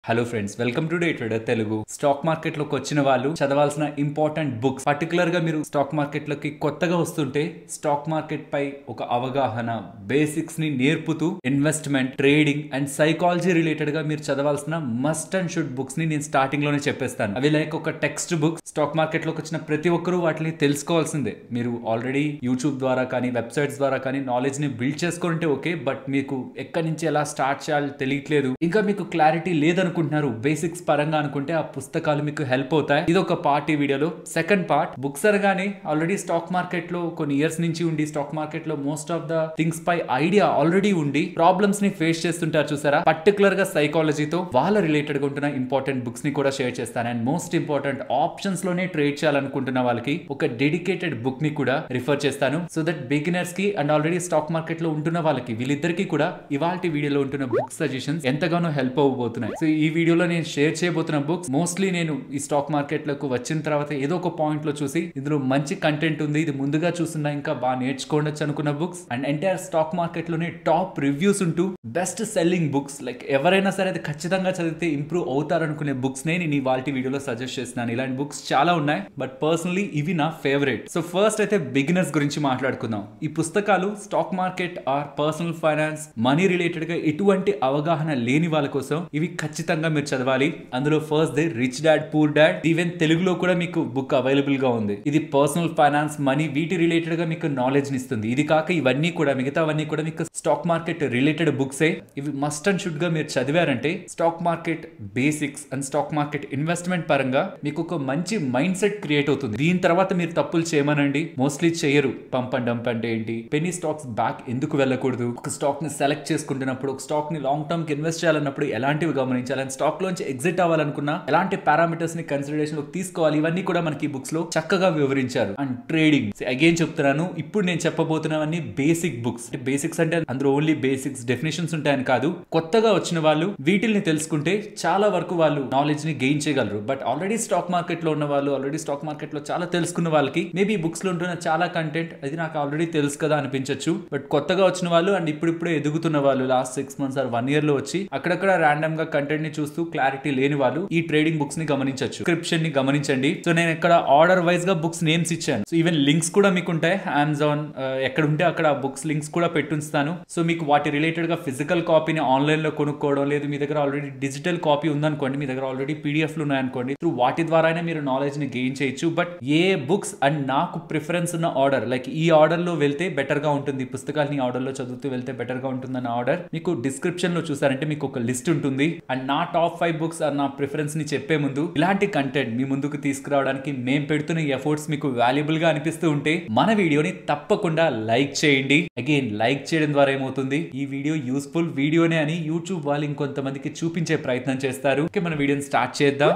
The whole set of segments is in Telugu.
hello friends welcome to day trader Telugu stock market లోకి వచ్చిన వాళ్ళు చదవాల్సిన ఇంపార్టెంట్ బుక్స్ పర్టికులర్ గా మీరు స్టాక్ మార్కెట్ లోకి కొత్తగా వస్తుంటే స్టాక్ మార్కెట్ పై ఒక అవగాహన బేసిక్స్ ని నేర్పుతూ investment trading and psychology related గా మీరు చదవాల్సిన మస్ట్ అండ్ షుడ్ బుక్స్ ని నేను స్టార్టింగ్ లోనే చెప్పేస్తాను అవి లైక్ ఒక టెక్స్ట్ బుక్ స్టాక్ మార్కెట్ లోకి వచ్చిన ప్రతి ఒక్కరూ వాటిని తెలుసుకోవాల్సిందే మీరు ఆల్రెడీ యూట్యూబ్ ద్వారా కానీ వెబ్సైట్స్ ద్వారా కానీ నాలెడ్జ్ ని బిల్డ్ చేసుకుంటే ఓకే బట్ మీకు ఎక్కడి నుంచి ఎలా స్టార్ట్ చేయాలో తెలియట్లేదు ఇంకా మీకు క్లారిటీ లేదనుకుంటున్నారు బేసిక్స్ పరంగా అనుకుంటే ఆ పుస్తకాలు మీకు హెల్ప్ అవుతాయి ఇది ఒక పార్ట్ ఈ వీడియోలో సెకండ్ పార్ట్ బుక్స్ అనగానే ఆల్రెడీ స్టాక్ మార్కెట్ లో కొన్ని ఇయర్స్ నుంచి ఉండి స్టాక్ మార్కెట్ లో మోస్ట్ ఆఫ్ ద థింగ్స్ పై ఐడియా ఆల్రెడీ ఉండి ప్రాబ్లమ్స్ ని ఫేస్ చేస్తుంటారు చూసారా పర్టికులర్ గా సైకాలజీతో వాళ్ళ రిలేటెడ్ గా ఉంటున్న ఇంపార్టెంట్ బుక్స్ ని కూడా షేర్ చేస్తాను అండ్ మోస్ట్ ఇంపార్టెంట్ ఆప్షన్స్ లోనే ట్రేడ్ చేయాలనుకుంటున్న వాళ్ళకి ఒక డెడికేటెడ్ బుక్ ని కూడా రిఫర్ చేస్తాను సో దట్ బిగినర్స్ కి అండ్ ఆల్రెడీ స్టాక్ మార్కెట్ లో ఉంటున్న వాళ్ళకి వీళ్ళిద్దరికి కూడా ఇవాళ వీడియోలో ఉంటున్న బుక్ సజెషన్స్ ఎంతగానో హెల్ప్ అవ్వబోతున్నాయి సో ఈ వీడియోలో నేను షేర్ చేయబోతున్న బుక్స్ మోస్ట్లీ నేను ఈ స్టాక్ మార్కెట్ లకు వచ్చిన తర్వాత ఏదో ఒక పాయింట్ లో చూసి ఇందులో మంచి కంటెంట్ ఉంది ఇది ముందుగా చూస్తున్నా ఇంకా బాగా నేర్చుకోవచ్చు అనుకున్న books and entire stock market లోనే టాప్ రివ్యూస్ ఉంటూ బెస్ట్ సెల్లింగ్ బుక్స్ లైక్ ఎవరైనా సరే అది ఖచ్చితంగా చదివితే ఇంప్రూవ్ అవుతారనుకునే బుక్స్ నే నేను ఇవాళ వీడియోలో సజెస్ట్ చేస్తున్నాను ఇలాంటి బుక్స్ చాలా ఉన్నాయి బట్ పర్సనలీ ఇవి నా ఫేవరెట్ సో ఫస్ట్ అయితే బిగినర్స్ గురించి మాట్లాడుకుందాం ఈ పుస్తకాలు stock market or personal finance money related గా ఎటువంటి అవగాహన లేని వాళ్ళ కోసం ఇవి ఖచ్చితంగా మీరు చదవాలి అందులో first the rich dad poor dad even తెలుగులో కూడా మీకు బుక్ అవైలబుల్ గా ఉంది ఇది పర్సనల్ ఫైనాన్స్ మనీ వీటి రిలేటెడ్ గా మీకు నాలెడ్జ్ ఇస్తుంది ఇది కాక ఇవన్నీ కూడా మిగతావన్నీ కూడా మీకు స్టాక్ మార్కెట్ రిలేటెడ్ బుక్సే ఇవి మస్ట్ అండ్ షుడ్ గా మీరు చదివారంటే stock market basics and stock market investment పరంగా మీకు ఒక మంచి మైండ్ సెట్ క్రియేట్ అవుతుంది దీని తర్వాత మీరు తప్పులు చేయమనండి మోస్ట్లీ చేయరు పంప్ అండ్ డంప్ అంటే ఏంటి పెనీ స్టాక్స్ బ్యాక్ ఎందుకు వెళ్ళకూడదు ఒక స్టాక్ ని సెలెక్ట్ చేసుకుంటున్నప్పుడు ఒక స్టాక్ ని లాంగ్ టర్మ్ కి ఇన్వెస్ట్ చేయాలన్నప్పుడు ఎలాంటివి గమనించాలి అండ్ స్టాక్ లోంచి ఎగ్జిట్ అవ్వాలనుకున్నా ఎలాంటి పారామీటర్స్ ని కన్సిడరేషన్ లో తీసుకోవాలి ఇవన్నీ కూడా మనకి బుక్స్ లో చక్కగా వివరించారు అండ్ ట్రేడింగ్ అగైన్ చెప్తున్నాను ఇప్పుడు నేను చెప్పబోతున్నవన్నీ బేసిక్ బుక్స్ బేసిక్స్ అంటే అందులో ఓన్లీ బేసిక్స్ డెఫినేషన్స్ ఉంటాయని కాదు కొత్తగా వచ్చిన వాళ్ళు వీటిల్ని తెలుసుకుంటే చాలా వరకు వాళ్ళు నాలెడ్జ్ ని గెయిన్ చేయగలరు బట్ ఆల్రెడీ స్టాక్ మార్కెట్ లో ఉన్న వాళ్ళు ఆల్రెడీ స్టాక్ మార్కెట్ లో చాలా తెలుసుకున్న వాళ్ళకి మేబీ బుక్స్ లో ఉంటున్న చాలా కంటెంట్ అది నాకు ఆల్రెడీ తెలుసు కదా అనిపించవచ్చు బట్ కొత్తగా వచ్చిన వాళ్ళు అండ్ ఇప్పుడిప్పుడే ఎదుగుతున్న వాళ్ళు last six months or one year లో వచ్చి అక్కడక్కడ ర్యాండమ్ గా కంటెంట్ ని చూస్తూ క్లారిటీ లేని వాళ్ళు ఈ ట్రేడింగ్ బుక్స్ ని గమనించవచ్చు స్క్రిప్షన్ ని గమనించండి సో నేను ఇక్కడ ఆర్డర్ వైజ్ గా బుక్స్ నేమ్స్ ఇచ్చాను సో ఈవెన్ లింక్స్ కూడా మీకు ఉంటాయి అమెజాన్ ఎక్కడ ఉంటే అక్కడ బుక్స్ లింక్స్ కూడా పెట్టుంచుతాను సో మీకు వాటి రిలేటెడ్ గా ఫిజికల్ కాపీని ఆన్లైన్ లో కొనుక్కోవడం లేదు మీ దగ్గర ఆల్రెడీ డిజిటల్ కాపీ ఉందనుకోండి మీ దగ్గర ఆల్రెడీ పీడిఎఫ్ లు ఉన్నాయనుకోండి త్రూ వాటి ద్వారానే మీరు నాలెడ్జ్ ని గెయిన్ చేయొచ్చు బట్ ఏ బుక్స్ అండ్ నాకు ప్రిఫరెన్స్ ఉన్న ఆర్డర్ లైక్ ఈ ఆర్డర్ లో వెళ్తే బెటర్ గా ఉంటుంది పుస్తకాలని ఆర్డర్ లో చదువుతూ వెళ్తే బెటర్ గా ఉంటుందన్న ఆర్డర్ మీకు డిస్క్రిప్షన్ లో చూసారంటే మీకు ఒక లిస్ట్ ఉంటుంది అండ్ నా టాప్ ఫైవ్ బుక్స్ నా ప్రిఫరెన్స్ ని చెప్పే ముందు ఇలాంటి కంటెంట్ మీ ముందుకు తీసుకురావడానికి మేము పెడుతున్న ఎఫర్ట్స్ మీకు వాల్యుబుల్ గా అనిపిస్తూ ఉంటే మన వీడియోని తప్పకుండా లైక్ చేయండి అగైన్ లైక్ చేయడం ద్వారా ఏమవుతుంది ఈ వీడియో యూస్ఫుల్ వీడియోనే అని యూట్యూబ్ వాళ్ళు ఇంకొంతమందికి చూపించే ప్రయత్నం చేస్తారు ఓకే మన వీడియోని స్టార్ట్ చేద్దాం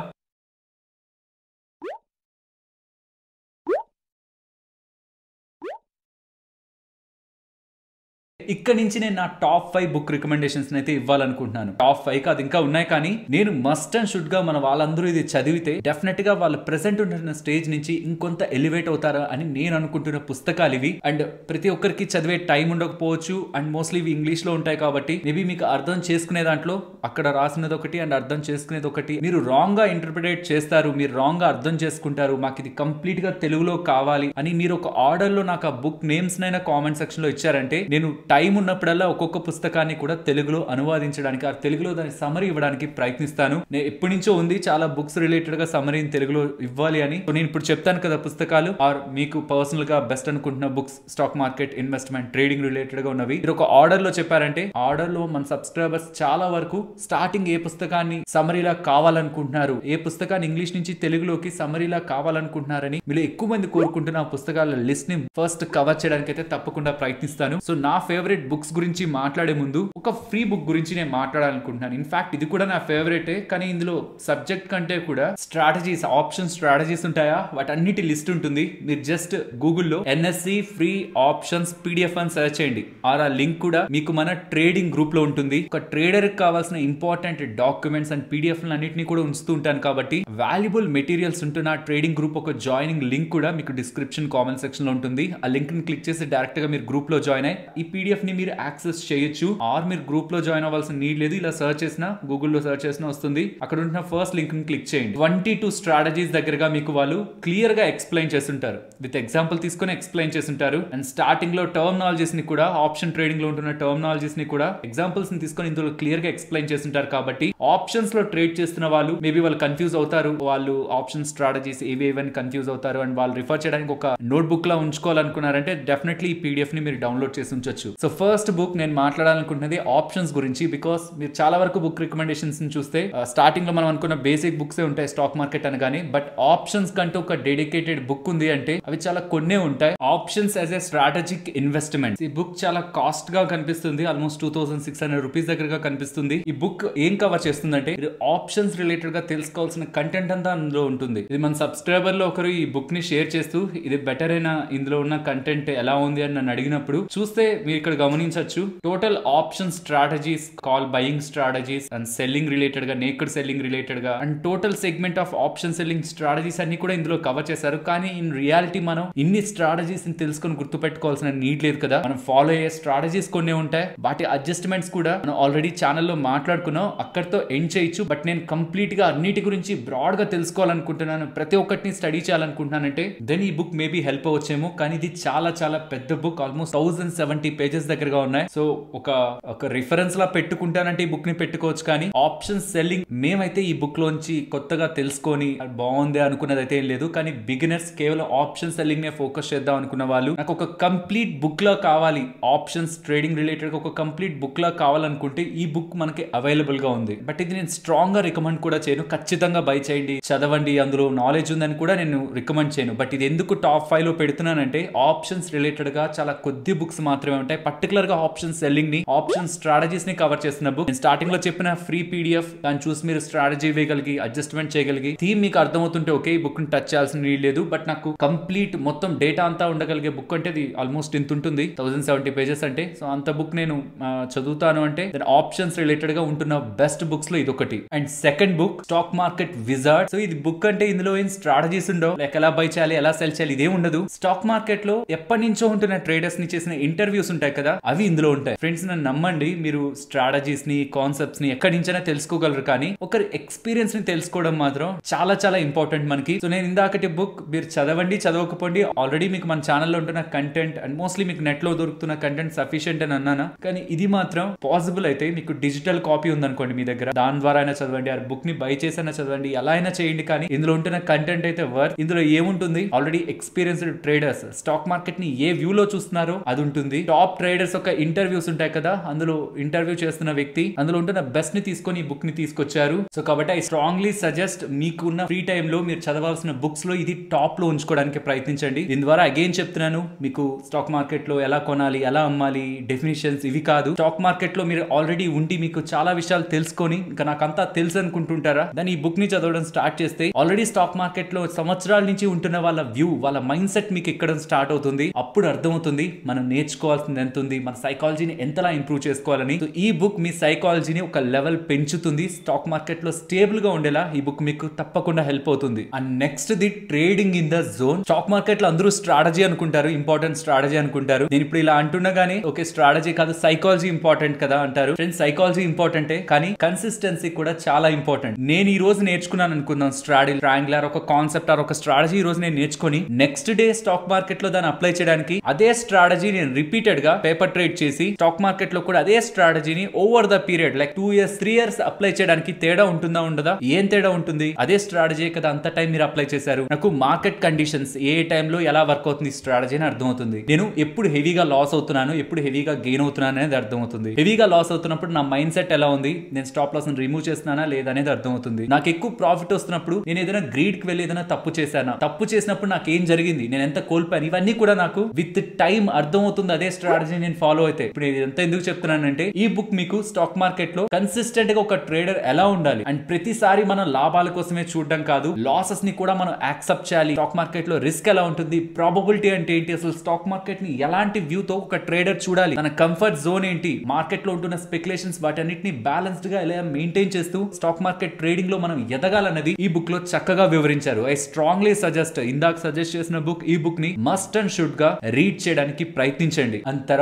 ఇక్కడ నుంచి నేను నా టాప్ ఫైవ్ బుక్ రికమెండేషన్స్ అయితే ఇవ్వాలనుకుంటున్నాను టాప్ ఫైవ్ కాదు ఇంకా ఉన్నాయి కానీ నేను మస్ట్ అండ్ షుడ్ గా మన వాళ్ళందరూ ఇది చదివితే డెఫినెట్ గా వాళ్ళు ప్రెసెంట్ ఉంటున్న స్టేజ్ నుంచి ఇంకొంత ఎలివేట్ అవుతారా అని నేను అనుకుంటున్న పుస్తకాలు ఇవి అండ్ ప్రతి ఒక్కరికి చదివే టైం ఉండకపోవచ్చు అండ్ మోస్ట్లీ ఇవి ఇంగ్లీష్ లో ఉంటాయి కాబట్టి మేబీ మీకు అర్థం చేసుకునే దాంట్లో అక్కడ రాసినది ఒకటి అండ్ అర్థం చేసుకునేది ఒకటి మీరు రాంగ్ గా ఇంటర్ప్రిటేట్ చేస్తారు మీరు రాంగ్ గా అర్థం చేసుకుంటారు మాకు ఇది కంప్లీట్ గా తెలుగులో కావాలి అని మీరు ఒక ఆర్డర్ లో నాకు ఆ బుక్ నేమ్స్ నైనా కామెంట్ సెక్షన్ లో ఇచ్చారంటే నేను టైం ఉన్నప్పుడల్లా ఒక్కొక్క పుస్తకాన్ని కూడా తెలుగులో అనువాదించడానికి ఆ తెలుగులో దాని సమరీ ఇవ్వడానికి ప్రయత్నిస్తాను నేను ఎప్పటి నుంచో ఉంది చాలా బుక్స్ రిలేటెడ్ గా సమరీ తెలుగులో ఇవ్వాలి అని నేను ఇప్పుడు చెప్తాను కదా పుస్తకాలు ఆర్ మీకు పర్సనల్ గా బెస్ట్ అనుకుంటున్న books stock market investment trading related గా ఉన్నవి మీరు ఒక ఆర్డర్ లో చెప్పారంటే ఆర్డర్ లో మన సబ్స్క్రైబర్స్ చాలా వరకు స్టార్టింగ్ ఏ పుస్తకాన్ని సమరీలా కావాలనుకుంటున్నారు ఏ పుస్తకాన్ని ఇంగ్లీష్ నుంచి తెలుగులోకి సమరీలా కావాలనుకుంటున్నారని మీరు ఎక్కువ మంది కోరుకుంటున్న ఆ పుస్తకాల లిస్ట్ ని ఫస్ట్ కవర్ చేయడానికి అయితే తప్పకుండా ప్రయత్నిస్తాను సో నా ఫేవరెట్ బుక్స్ గురించి మాట్లాడే ముందు ఒక ఫ్రీ బుక్ గురించి నేను మాట్లాడాలనుకుంటున్నాను ఇన్ఫాక్ట్ ఇది కూడా నా ఫేవరెటే కానీ ఇందులో సబ్జెక్ట్ కంటే కూడా స్ట్రాటజీస్ ఆప్షన్ స్ట్రాటజీస్ ఉంటాయా వాటన్నిటి లిస్ట్ ఉంటుంది మీరు జస్ట్ గూగుల్లో ఎన్ఎస్సి ఫ్రీ ఆప్షన్స్ పీడిఎఫ్ అని సెర్చ్ చేయండి ఆర్ ఆ లింక్ కూడా మీకు మన ట్రేడింగ్ గ్రూప్ లో ఉంటుంది ఒక ట్రేడర్ కావాల్సిన ఇంపార్టెంట్ డాక్యుమెంట్స్ అండ్ పీడిఎఫ్ అన్నింటినీ కూడా ఉంచుతూ ఉంటాను కాబట్టి వాల్యుబుల్ మెటీరియల్స్ ఉంటున్న ట్రేడింగ్ గ్రూప్ ఒక జాయినింగ్ లింక్ కూడా మీకు డిస్క్రిప్షన్ కామెంట్ సెక్షన్ లో ఉంటుంది ఆ లింక్ ని క్లిక్ చేసి డైరెక్ట్ గా మీరు గ్రూప్ లో జాయిన్ అయ్యి ఈ పీడిఎఫ్ పీడిఎఫ్ ని మీరు యాక్సెస్ చేయొచ్చు ఆర్ మీరు గ్రూప్ లో జాయిన్ అవ్వాల్సిన నీడ్ లేదు ఇలా సర్చ్ చేసినా గూగుల్లో సర్చ్ చేసినా వస్తుంది అక్కడ ఉంటున్న ఫస్ట్ లింక్ ని క్లిక్ చేయండి ట్వంటీ టూ స్ట్రాటజీస్ దగ్గరగా మీకు వాళ్ళు క్లియర్ గా ఎక్స్ప్లెయిన్ చేస్తుంటారు విత్ ఎగ్జాంపుల్ తీసుకొని ఎక్స్ప్లెయిన్ చేస్తుంటారు అండ్ స్టార్టింగ్ లో టర్మినాలజీస్ ని కూడా ఆప్షన్ ట్రేడింగ్ లో ఉంటున్న టర్మినాలజీస్ ని కూడా ఎగ్జాంపుల్స్ ని తీసుకొని ఇందులో క్లియర్ గా ఎక్స్ప్లెయిన్ చేస్తుంటారు కాబట్టి ఆప్షన్స్ లో ట్రేడ్ చేస్తున్న వాళ్ళు మేబీ వాళ్ళు కన్ఫ్యూజ్ అవుతారు వాళ్ళు ఆప్షన్ స్ట్రాటజీస్ ఏవి ఏవని కన్ఫ్యూజ్ అవుతారు అండ్ వాళ్ళు రిఫర్ చేయడానికి ఒక నోట్ బుక్ లా ఉంచుకోవాలనుకున్నారంటే డెఫినెట్లీ ఈ పీడిఎఫ్ ని మీరు డౌన్లోడ్ చేసి ఉంచొచ్చు సో ఫస్ట్ బుక్ నేను మాట్లాడాలనుకుంటున్నది ఆప్షన్స్ గురించి బికాస్ మీరు చాలా వరకు బుక్ రికమెండేషన్స్ ని చూస్తే స్టార్టింగ్ లో మనం అనుకున్న బేసిక్ బుక్స్ ఉంటాయి స్టాక్ మార్కెట్ అనగానే బట్ ఆప్షన్స్ కంటూ ఒక డెడికేటెడ్ బుక్ ఉంది అంటే అవి చాలా కొన్నే ఉంటాయి options as a strategic investment ఈ బుక్ చాలా కాస్ట్ గా కనిపిస్తుంది almost two thousand six hundred rupees దగ్గరగా కనిపిస్తుంది ఈ బుక్ ఏం కవర్ చేస్తుందంటే ఇది ఆప్షన్స్ రిలేటెడ్ గా తెలుసుకోవాల్సిన కంటెంట్ అంతా అందులో ఉంటుంది ఇది మన సబ్స్క్రైబర్ లో ఒకరు ఈ బుక్ ని షేర్ చేస్తూ ఇది బెటర్ అయినా ఇందులో ఉన్న కంటెంట్ ఎలా ఉంది అని నన్ను అడిగినప్పుడు చూస్తే మీరు ఇక్కడ గమనించవచ్చు total option strategies call buying strategies and selling related గా నేకడ్ సెల్లింగ్ రిలేటెడ్ గా and total segment of option selling strategies అన్ని కూడా ఇందులో కవర్ చేశారు కానీ ఇన్ రియాలిటీ మనం ఇన్ని స్ట్రాటజీస్ ని తెలుసుకొని గుర్తుపెట్టుకోవాల్సిన నీడ్ లేదు కదా మనం ఫాలో అయ్యే స్ట్రాటజీస్ కొన్ని ఉంటాయి వాటి అడ్జస్ట్మెంట్స్ కూడా మనం ఆల్రెడీ ఛానల్లో మాట్లాడుకున్నాం అక్కడితో ఎండ్ చేయొచ్చు బట్ నేను కంప్లీట్ గా అన్నిటి గురించి బ్రాడ్ గా తెలుసుకోవాలనుకుంటున్నాను ప్రతి ఒక్కటిని స్టడీ చేయాలనుకుంటున్నానంటే దెన్ ఈ బుక్ మేబీ హెల్ప్ అవ్వచ్చేమో కానీ ఇది చాలా చాలా పెద్ద book almost thousand seventy pages దగ్గరగా ఉన్నాయి సో ఒక ఒక రిఫరెన్స్ లా పెట్టుకుంటానంటే ఈ బుక్ ని పెట్టుకోవచ్చు కానీ ఆప్షన్ సెల్లింగ్ మేమైతే ఈ బుక్ లోంచి కొత్తగా తెలుసుకొని అది బాగుంది అనుకున్నది అయితే ఏం లేదు కానీ బిగినర్స్ కేవలం ఆప్షన్ సెల్లింగ్ నే ఫోకస్ చేద్దాం అనుకున్న వాళ్ళు నాకు ఒక కంప్లీట్ బుక్ లా కావాలి ఆప్షన్స్ ట్రేడింగ్ రిలేటెడ్ ఒక కంప్లీట్ బుక్ లా కావాలనుకుంటే ఈ బుక్ మనకి అవైలబుల్ గా ఉంది బట్ ఇది నేను స్ట్రాంగ్ గా రికమెండ్ కూడా చేయను ఖచ్చితంగా బై చేయండి చదవండి అందులో నాలెడ్జ్ ఉందని కూడా నేను రికమెండ్ చేయను బట్ ఇది ఎందుకు టాప్ ఫైవ్ లో పెడుతున్నానంటే ఆప్షన్స్ రిలేటెడ్ గా చాలా కొద్ది బుక్స్ మాత్రమే ఉంటాయి పర్టికులర్ గా ఆప్షన్ సెల్లింగ్ ని ఆప్షన్ స్ట్రాటజీస్ ని కవర్ చేస్తున్న బుక్ నేను స్టార్టింగ్ లో చెప్పిన ఫ్రీ పీడిఎఫ్ దాన్ని చూసి మీరు స్ట్రాటజీ వేయగలిగి అడ్జస్ట్మెంట్ చేయగలిగి థీమ్ మీకు అర్థమవుతుంటే ఓకే ఈ బుక్ ని టచ్ చేయాల్సిన నీడ్ లేదు బట్ నాకు కంప్లీట్ మొత్తం డేటా అంతా ఉండగలిగే బుక్ అంటే ఇది ఆల్మోస్ట్ ఇంత ఉంటుంది థౌసండ్ సెవెంటీ పేజెస్ అంటే సో అంత బుక్ నేను ఆ, చదువుతాను అంటే దాని ఆప్షన్స్ రిలేటెడ్ గా ఉంటున్న బెస్ట్ బుక్స్ లో ఇది ఒకటి and second book stock market wizard so ఇది బుక్ అంటే ఇందులో ఏం స్ట్రాటజీస్ ఉండవు లైక్ ఎలా బై చేయాలి ఎలా సెల్ చేయాలి ఇదే ఉండదు స్టాక్ మార్కెట్ లో ఎప్పటి నుంచో ఉంటున్న ట్రేడర్స్ ని చేసిన ఇంటర్వ్యూస్ ఉంటాయి కదా అవి ఇందులో ఉంటాయి ఫ్రెండ్స్ నన్ను నమ్మండి మీరు స్ట్రాటజీస్ ని కాన్సెప్ట్స్ ని ఎక్కడి నుంచైనా తెలుసుకోగలరు కానీ ఒకరి ఎక్స్పీరియన్స్ ని తెలుసుకోవడం మాత్రం చాలా చాలా ఇంపార్టెంట్ మనకి సో నేను ఇందాకటి బుక్ మీరు చదవండి చదవకపోండి ఆల్రెడీ మీకు మన ఛానల్లో ఉంటున్న కంటెంట్ అండ్ మోస్ట్లీ మీకు నెట్ లో దొరుకుతున్న కంటెంట్ సఫిషియెంట్ అని అన్నాను కానీ ఇది మాత్రం పాసిబుల్ అయితే మీకు డిజిటల్ కాపీ ఉందనుకోండి మీ దగ్గర దాని ద్వారా అయినా చదవండి ఆ బుక్ ని బై చేసైనా చదవండి ఎలా అయినా చేయండి కానీ ఇందులో ఉంటున్న కంటెంట్ అయితే వర్త్ ఇందులో ఏముంటుంది already experienced traders stock market ని ఏ వ్యూ లో చూస్తున్నారో అది ఉంటుంది టాప్ ట్రేడర్స్ ఒక ఇంటర్వ్యూస్ ఉంటాయి కదా అందులో ఇంటర్వ్యూ చేస్తున్న వ్యక్తి అందులో ఉంటున్న బెస్ట్ ని తీసుకొని ఈ బుక్ ని తీసుకొచ్చారు సో కాబట్టి ఐ స్ట్రాంగ్లీ సజెస్ట్ మీకున్న ఫ్రీ టైమ్ లో మీరు చదవాల్సిన బుక్స్ లో ఇది టాప్ లో ఉంచుకోవడానికి ప్రయత్నించండి దీని ద్వారా అగైన్ చెప్తున్నాను మీకు స్టాక్ మార్కెట్ లో ఎలా కొనాలి ఎలా అమ్మాలి డెఫినేషన్స్ ఇవి కాదు స్టాక్ మార్కెట్ లో మీరు ఆల్రెడీ ఉండి మీకు చాలా విషయాలు తెలుసుకొని ఇంకా నాకంతా తెలుసు అనుకుంటుంటారా దాని ఈ బుక్ ని చదవడం స్టార్ట్ చేస్తే ఆల్రెడీ స్టాక్ మార్కెట్ లో సంవత్సరాల నుంచి ఉంటున్న వాళ్ళ వ్యూ వాళ్ళ మైండ్ సెట్ మీకు ఎక్కడం స్టార్ట్ అవుతుంది అప్పుడు అర్థమవుతుంది మనం నేర్చుకోవాల్సింది ఎంత ఉంది మన సైకాలజీని ఎంతలా ఇంప్రూవ్ చేసుకోవాలని సో ఈ బుక్ మీ సైకాలజీని ఒక లెవెల్ పెంచుతుంది స్టాక్ మార్కెట్ లో స్టేబుల్ గా ఉండేలా ఈ బుక్ మీకు తప్పకుండా హెల్ప్ అవుతుంది and next the trading in the zone stock market లో అందరూ స్ట్రాటజీ అనుకుంటారు ఇంపార్టెంట్ స్ట్రాటజీ అనుకుంటారు నేను ఇప్పుడు ఇలా అంటున్నా గానీ ఓకే స్ట్రాటజీ కాదు సైకాలజీ ఇంపార్టెంట్ కదా అంటారు ఫ్రెండ్స్ సైకాలజీ ఇంపార్టెంటే కానీ కన్సిస్టెన్సీ కూడా చాలా ఇంపార్టెంట్ నేను ఈ రోజు నేర్చుకున్నాను అనుకుందాం స్ట్రాటజీ ట్రాంగులర్ ఒక కాన్సెప్ట్ ఆర్ ఒక స్ట్రాటజీ ఈ రోజు నేను నేర్చుకొని నెక్స్ట్ డే స్టాక్ మార్కెట్ లో దాన్ని అప్లై చేయడానికి అదే స్ట్రాటజీ నేను రిపీటెడ్ గా పేపర్ ట్రేడ్ చేసి స్టాక్ మార్కెట్ లో కూడా అదే స్ట్రాటజీని over the period like two years three years apply చేయడానికి తేడా ఉంటుందా ఉండదా ఏం తేడా ఉంటుంది అదే స్ట్రాటజీ కదా అంత టైం మీరు అప్లై చేశారు నాకు మార్కెట్ కండిషన్స్ ఏ టైంలో ఎలా వర్క్ అవుతుంది స్ట్రాటజీ అని అర్థమవుతుంది నేను ఎప్పుడు హెవీగా లాస్ అవుతున్నాను ఎప్పుడు హెవీగా గెయిన్ అవుతున్నాను అనేది అర్థమవుతుంది హెవీగా లాస్ అవుతున్నప్పుడు నా మైండ్ సెట్ ఎలా ఉంది నేను స్టాప్ లాస్ రిమూవ్ చేస్తున్నానా లేదా అనేది అర్థమవుతుంది నాకు ఎక్కువ ప్రాఫిట్ వస్తున్నప్పుడు నేను ఏదైనా గ్రీడ్ కి వెళ్ళి ఏదైనా తప్పు చేశానా తప్పు చేసినప్పుడు నాకు ఏం జరిగింది నేను ఎంత కోల్పోయాను ఇవన్నీ కూడా నాకు విత్ టైం అర్థమవుతుంది అదే స్ట్రాటజీ నేను ఫాలో అయితే ఇప్పుడు నేను ఎంత ఎందుకు చెప్తున్నానంటే ఈ బుక్ మీకు స్టాక్ మార్కెట్ లో కన్సిస్టెంట్ గా ఒక ట్రేడర్ ఎలా ఉండాలి అండ్ ప్రతిసారి మనం లాభాల కోసమే చూడడం కాదు లాసెస్ ని కూడా మనం యాక్సెప్ట్ చేయాలి స్టాక్ మార్కెట్ లో రిస్క్ ఎలా ఉంటుంది ప్రాబబిలిటీ అంటే ఏంటి అసలు స్టాక్ మార్కెట్ ని ఎలాంటి వ్యూ తో ఒక ట్రేడర్ చూడాలి మన కంఫర్ట్ జోన్ ఏంటి మార్కెట్ లో ఉంటున్న స్పెక్యులేషన్స్ వాటన్నిటిని బ్యాలెన్స్డ్ గా ఎలా మెయింటైన్ చేస్తూ స్టాక్ మార్కెట్ ట్రేడింగ్ లో మనం ఎదగాలన్నది ఈ బుక్ లో చక్కగా వివరించారు ఐ స్ట్రాంగ్లీ సజెస్ట్ ఇందాక సజెస్ట్ చేసిన బుక్ ఈ బుక్ ని మస్ట్ అండ్ షుడ్ గా రీడ్ చేయడానికి ప్రయత్నించండి అండ్ తర్వాత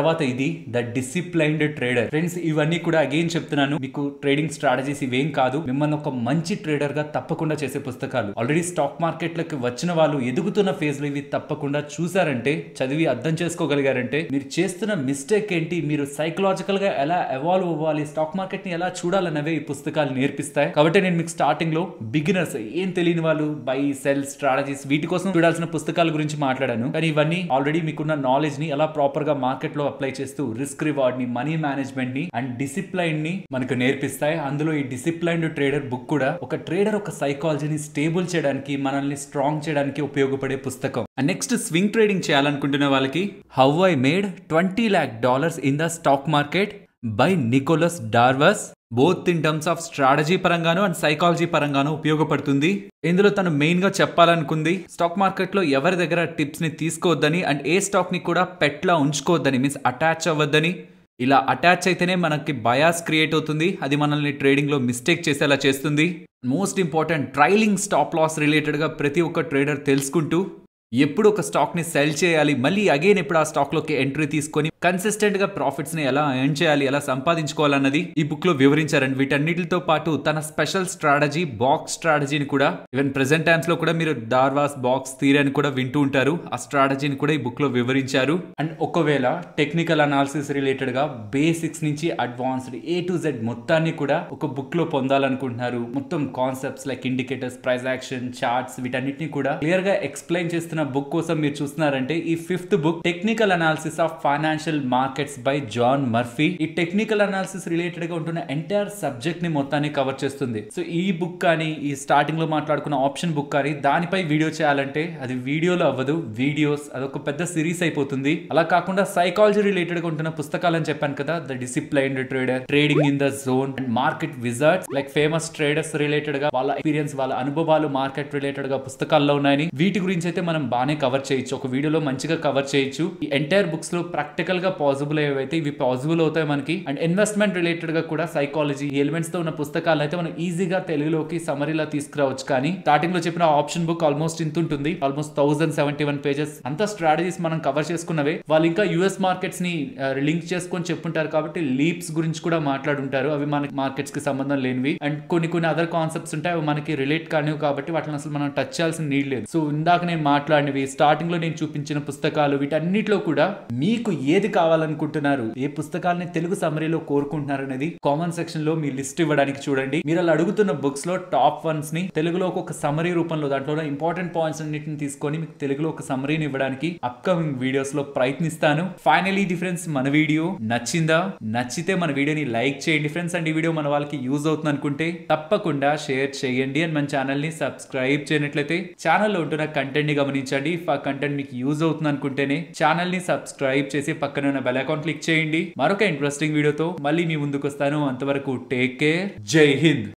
తర్వాత ఇది ద డిసిప్లైన్డ్ ట్రేడర్ ఫ్రెండ్స్ ఇవన్నీ కూడా అగైన్ చెప్తున్నాను మీకు ట్రేడింగ్ స్ట్రాటజీస్ ఇవేం కాదు మిమ్మల్ని ఒక మంచి ట్రేడర్ గా తప్పకుండా చేసే పుస్తకాలు ఆల్రెడీ స్టాక్ మార్కెట్లకు వచ్చిన వాళ్ళు ఎదుగుతున్న ఫేజ్ లో ఇవి తప్పకుండా చూసారంటే చదివి అర్థం చేసుకోగలిగారంటే మీరు చేస్తున్న మిస్టేక్ ఏంటి మీరు సైకలాజికల్ గా ఎలా ఎవాల్వ్ అవ్వాలి స్టాక్ మార్కెట్ ని ఎలా చూడాలన్నవే ఈ పుస్తకాలు నేర్పిస్తాయి కాబట్టి నేను మీకు స్టార్టింగ్ లో బిగినర్స్ ఏం తెలియని వాళ్ళు బై సెల్ స్ట్రాటజీస్ వీటి కోసం చూడాల్సిన పుస్తకాల గురించి మాట్లాడాను కానీ ఇవన్నీ ఆల్రెడీ మీకున్న నాలెడ్జ్ ని ఎలా ప్రాపర్ గా మార్కెట్ లో అప్లై చేస్తూ రిస్క్ రివార్డ్ ని మనీ మేనేజ్మెంట్ ని అండ్ డిసిప్లైన్ ని మనకు నేర్పిస్తాయి అందులో ఈ డిసిప్లైన్డ్ ట్రేడర్ బుక్ కూడా ఒక ట్రేడర్ ఒక సైకాలజీని స్టేబుల్ చేయడానికి మనల్ని స్ట్రాంగ్ చేయడానికి ఉపయోగపడే పుస్తకం అండ్ నెక్స్ట్ స్వింగ్ ట్రేడింగ్ చేయాలనుకుంటున్న వాళ్ళకి how I made twenty lakh dollars in the stock market by Nicolas Darvas both in terms of strategy పరంగాను అండ్ సైకాలజీ పరంగాను ఉపయోగపడుతుంది ఇందులో తను మెయిన్ గా చెప్పాలనుకుంది స్టాక్ మార్కెట్ లో ఎవరి దగ్గర టిప్స్ ని తీసుకోవద్దని అండ్ ఏ స్టాక్ ని కూడా పెట్లా ఉంచుకోవద్దని మీన్స్ అటాచ్ అవ్వద్దని ఇలా అటాచ్ అయితేనే మనకి బయాస్ క్రియేట్ అవుతుంది అది మనల్ని ట్రేడింగ్ లో మిస్టేక్ చేసేలా చేస్తుంది most important trailing stop loss related గా ప్రతి ఒక్క ట్రేడర్ తెలుసుకుంటూ ఎప్పుడు ఒక స్టాక్ ని సెల్ చేయాలి మళ్ళీ అగైన్ ఎప్పుడు ఆ స్టాక్ లోకి ఎంట్రీ తీసుకొని కన్సిస్టెంట్ గా ప్రాఫిట్స్ ని ఎలా ఎర్న్ చేయాలి ఎలా సంపాదించుకోవాలన్నది ఈ బుక్ లో వివరించారండి వీటన్నిటితో పాటు తన స్పెషల్ స్ట్రాటజీ బాక్స్ స్ట్రాటజీని కూడా ఈవెన్ ప్రెసెంట్ టైమ్స్ లో కూడా మీరు డార్వాస్ బాక్స్ థియరీ అని కూడా వింటూ ఉంటారు ఆ స్ట్రాటజీని కూడా ఈ బుక్ లో వివరించారు అండ్ ఒకవేళ టెక్నికల్ అనాలిసిస్ రిలేటెడ్ గా బేసిక్స్ నుంచి అడ్వాన్స్డ్ ఏ టు జెడ్ మొత్తాన్ని కూడా ఒక బుక్ లో పొందాలనుకుంటున్నారు మొత్తం concepts like indicators price action charts వీటన్నిటిని కూడా క్లియర్ గా ఎక్స్ప్లెయిన్ చేస్తున్న బుక్ కోసం మీరు చూస్తున్నారంటే ఈ fifth book technical analysis of financial markets by John Murphy ఈ టెక్నికల్ అనాలిసిస్ రిలేటెడ్ గా ఉంటున్న ఎంటైర్ సబ్జెక్ట్ ని మొత్తాన్ని కవర్ చేస్తుంది సో ఈ బుక్ కానీ ఈ స్టార్టింగ్ లో మాట్లాడుకున్న ఆప్షన్ బుక్ కానీ దానిపై వీడియో చేయాలంటే అది వీడియోలో అవ్వదు వీడియోస్ అదొక పెద్ద సిరీస్ అయిపోతుంది అలా కాకుండా సైకాలజీ రిలేటెడ్ గా ఉంటున్న పుస్తకాలు అని చెప్పాను కదా the disciplined trader trading in the zone and market wizards like famous traders related గా వాళ్ళ ఎక్స్పీరియన్స్ వాళ్ళ అనుభవాలు మార్కెట్ రిలేటెడ్ గా పుస్తకాల్లో ఉన్నాయని వీటి గురించి అయితే మనం బాగానే కవర్ చేయొచ్చు ఒక వీడియోలో మంచిగా కవర్ చేయొచ్చు ఈ ఎంటైర్ బుక్స్ లో ప్రాక్టికల్ గా పాసిబుల్ ఏవైతే ఇవి పాసిబుల్ అవుతాయి మనకి అండ్ ఇన్వెస్ట్మెంట్ రిలేటెడ్ గా కూడా సైకాలజీ ఎలిమెంట్స్ తో ఉన్న పుస్తకాలు అయితే మనం ఈజీగా తెలుగులోకి సమరీలా తీసుకురావచ్చు కానీ స్టార్టింగ్ లో చెప్పిన ఆప్షన్ బుక్ ఆల్మోస్ట్ ఇంత ఉంటుంది almost thousand seventy one pages అంత స్ట్రాటజీస్ మనం కవర్ చేసుకున్నవే వాళ్ళు ఇంకా యుఎస్ మార్కెట్స్ ని లింక్ చేసుకొని చెప్పుంటారు కాబట్టి లీప్స్ గురించి కూడా మాట్లాడుంటారు అవి మనకి మార్కెట్స్ కి సంబంధం లేనివి అండ్ కొన్ని కొన్ని అదర్ కాన్సెప్ట్స్ ఉంటాయి అవి మనకి రిలేట్ కానివి కాబట్టి వాటిని అసలు మనం టచ్ చేయాల్సిన నీడ్ లేదు సో ఇందాక నేను మాట్లాడినవి స్టార్టింగ్ లో నేను చూపించిన పుస్తకాలు వీటన్నిటిలో కూడా మీకు ఏది కావాలనుకుంటున్నారు ఏ పుస్తకాలని తెలుగు సమరీలో కోరుకుంటున్నారు అనేది కామెంట్ సెక్షన్ లో మీ లిస్ట్ ఇవ్వడానికి చూడండి మీరు అలా అడుగుతున్న బుక్స్ లో టాప్ వన్స్ ని తెలుగులో ఒక సమరీ రూపంలో దాంట్లో ఇంపార్టెంట్ పాయింట్స్ అన్నిటిని తీసుకొని మీకు తెలుగులో ఒక సమరీని ఇవ్వడానికి అప్కమింగ్ వీడియోస్ లో ప్రయత్నిస్తాను ఫైనలీ డిఫరెన్స్ మన వీడియో నచ్చిందా నచ్చితే మన వీడియోని లైక్ చేయండి ఫ్రెండ్స్ అండ్ ఈ వీడియో మన వాళ్ళకి యూజ్ అవుతుంది అనుకుంటే తప్పకుండా షేర్ చేయండి అండ్ మన ఛానల్ ని సబ్స్క్రైబ్ చేయనట్లయితే ఛానల్లో ఉంటున్న కంటెంట్ ని గమనించండి ఇఫ్ ఆ కంటెంట్ మీకు యూజ్ అవుతుంది అనుకుంటేనే ఛానల్ ని సబ్స్క్రైబ్ చేసి పక్కన ఉన్న బెల్ అకౌంట్ క్లిక్ చేయండి మరొక ఇంట్రెస్టింగ్ వీడియోతో మళ్ళీ మీ ముందుకు వస్తాను అంతవరకు టేక్ కేర్ జై హింద్